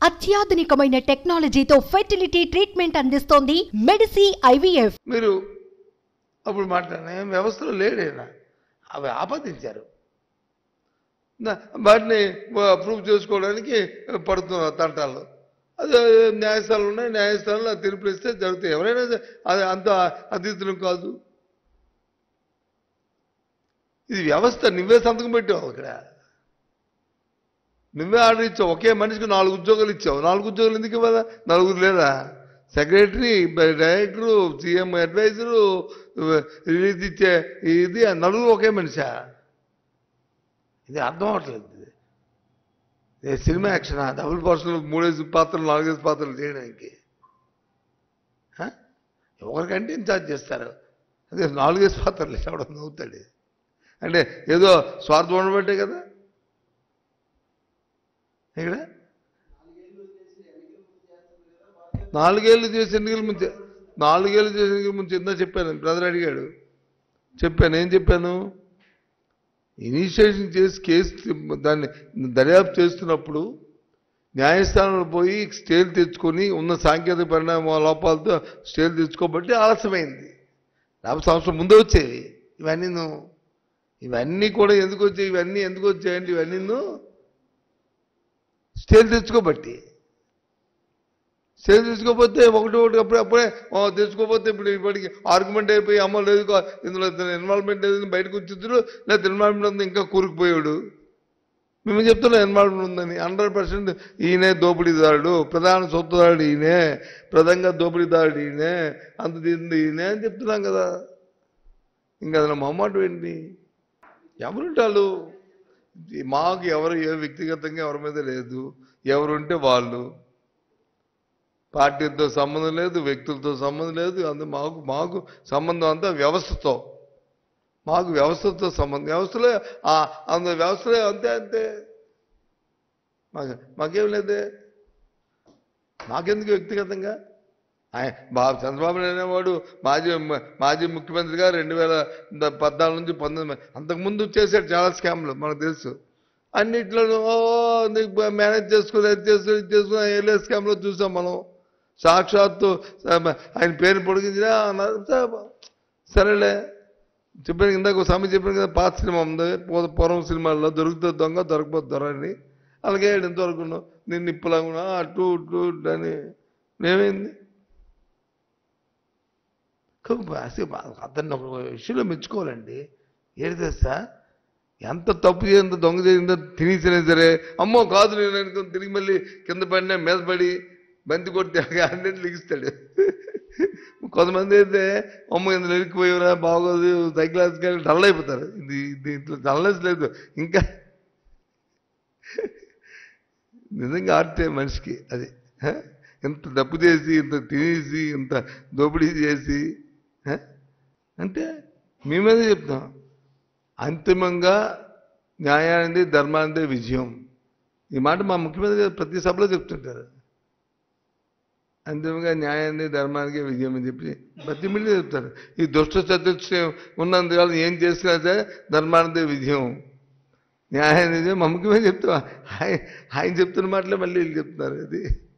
అత్యాధునికమైన టెక్నాలజీతో fertility treatment అందిస్తోంది మెడిసి ఐవీఎఫ్ మీరు అప్పుడు మాట్లాడిన వ్యవస్థలో లేడైనా అవి ఆపాదించారు నా- వాటిని ప్రూవ్ చేసుకోవడానికి పడుతున్నారు తంటాలు అదే న్యాయస్థానాలు ఉన్నాయి న్యాయస్థానంలో ఆ తీర్పులు ఇస్తే జరుగుతాయి ఎవరైనా సరే అది అంత అతీతులు కాదు ఇది వ్యవస్థ నువ్వే సంతకం పెట్టావు ఇక్కడ నువ్వే ఆర్డర్ ఇచ్చావు ఒకే మనిషికి నాలుగు ఉద్యోగాలు ఇచ్చావు నాలుగు ఉద్యోగాలు ఎందుకు ఇవ్వదా నలుగురు లేదా secretary director CM advisor release ఇచ్చే ఇది ఆ నలుగురు ఒకే మనిషా ఇది అర్థం అవట్లేదు ఇది. ఇది సినిమా యాక్షన్ డబుల్ పర్సనల్ మూడేసి పాత్రలు నాలుగేసి పాత్రలు చేయడానికి హ? ఒకరికంటే ఇన్ఛార్జ్ చేస్తారు అదే నాలుగేసి పాత్రలు ఎవడ నవ్వుతాడు అంటే ఏదో స్వార్థం ఉండబట్టే కదా ఇక్కడ నాలుగేళ్ళు చేసి ఎన్నికల ముందు నాలుగేళ్ళు చేసి ఎన్నికల ముందు ఇందా చెప్పాను బ్రదర్ అడిగాడు చెప్పాను ఏం చెప్పాను ఇనిషియేషన్ చేసి కేసు దాన్ని దర్యాప్తు చేస్తున్నప్పుడు న్యాయస్థానంలో పోయి స్టేలు తెచ్చుకొని ఉన్న సాంకేతిక పరిణామ లోపాలతో స్టేలు తెచ్చుకోబట్టి ఆలస్యమైంది లేకపోతే సంవత్సరం ముందే వచ్చేవి ఇవన్నీ నువ్వు ఇవన్నీ కూడా ఎందుకు వచ్చాయి ఇవన్నీ ఎందుకు వచ్చాయంటే ఇవన్నీ నువ్వు స్టేలు తెచ్చుకోబట్టి స్టేలు తెచ్చుకోకపోతే ఒకటి ఒకటి అప్పుడే అప్పుడే ఆ, తెచ్చుకోకపోతే ఇప్పుడు ఇప్పటికి ఆర్గ్యుమెంట్ అయిపోయి అమ్మ లేదు కా- ఇందులో ఇన్వాల్వ్మెంట్ లేదు బయటకు వచ్చింది లేదా ఇన్వాల్వ్మెంట్ ఉంది ఇంకా కూరుకుపోయాడు మేము చెప్తున్నాం ఇన్వాల్వ్మెంట్ ఉందని హండ్రెడ్ పర్సెంట్ ఈయనే దోపిడీదారుడు ప్రధాన సొత్తుదారుడు ఈయనే ప్రధానంగా దోపిడీదారుడు ఈయనే అంత తింది ఈయనే అని చెప్తున్నాం కదా ఇంకా అసలు మొహమాటం ఏంటి ఎవరుంటారు మాకు ఎవరు ఏ వ్యక్తిగతంగా ఎవరి మీద లేదు ఎవరుంటే వాళ్ళు పార్టీతో సంబంధం లేదు వ్యక్తులతో సంబంధం లేదు అందు మాకు మాకు సంబంధం అంతా వ్యవస్థతో మాకు వ్యవస్థతో సంబంధం వ్యవస్థలో ఆ, అందు వ్యవస్థలో అంతే అంతే మాకు మాకేం లేదే నాకెందుకు వ్యక్తిగతంగా ఆయన బాబు చంద్రబాబు నాయుడు అనేవాడు మాజీ మాజీ ముఖ్యమంత్రిగా రెండు వేల పద్నాలుగు నుంచి పంతొమ్మిది అంతకుముందు చేశాడు చాలా స్కామ్లు మనకు తెలుసు అన్నిట్లో ఓ నీకు మేనేజ్ చేసుకుని అది చేసుకుని ఇది చేసుకుని ఏలే స్కామ్లో చూసాం మనం సాక్షాత్తు ఆయన పేరు పొడిగించినా అన్నారు. సరే, సరేలే చెప్పాను ఇందాక ఒక సమయం చెప్పాను కదా పాత సినిమా ఉంది పూర్వ- పూర్వం సినిమాల్లో దొరుకుతుంది దొంగ దొరకపోతే దొర అని అలాగే ఎంతవరకు నేను నిప్పులాగా అటు ఇటు ఇటు అని ఏమైంది కాకపోతే అసలు అతన్ని ఒక విషయంలో మెచ్చుకోవాలండి ఏంటి తెలుసా ఎంత తప్పు చేయంత దొంగ చేసిందో తినేసినా సరే అమ్మో కాదు నేను అనుకుని తిరిగి మళ్ళీ కింద పడినా మీద పడి బంతి కొట్టి అన్నింటి లిగిస్తాడు కొంతమంది అయితే అమ్మ ఇందులో ఇరికిపోయారా బాగోదు సైకిలాజికల్ కానీ డల్ అయిపోతారు ఇది దీంట్లో డల్నెస్ లేదు ఇంకా నిజంగా ఆర్టే మనిషికి అది హ? ఇంత డబ్బు చేసి ఇంత తినేసి ఇంత దోపిడీ చేసి హ? అంటే మీ మీద చెప్తాం అంతిమంగా న్యాయానిది ధర్మానిదే విజయం ఈ మాట మా ముఖ్యమంత్రి గారు ప్రతి సభలో చెప్తుంటారు అంతిమంగా న్యాయాన్ని ధర్మానికి విజయం అని చెప్పి ప్రతి మిల్లి చెప్తారు ఈ దుష్ట చతుష్టయం ఉన్నందువల్ల ఏం చేసినా సరే ధర్మానిదే విజయం న్యాయాన్ని విజయం మా ముఖ్యమంత్రి చెప్తా ఆయన ఆయన చెప్తున్న మాటలే మళ్ళీ వీళ్ళు చెప్తున్నారు అది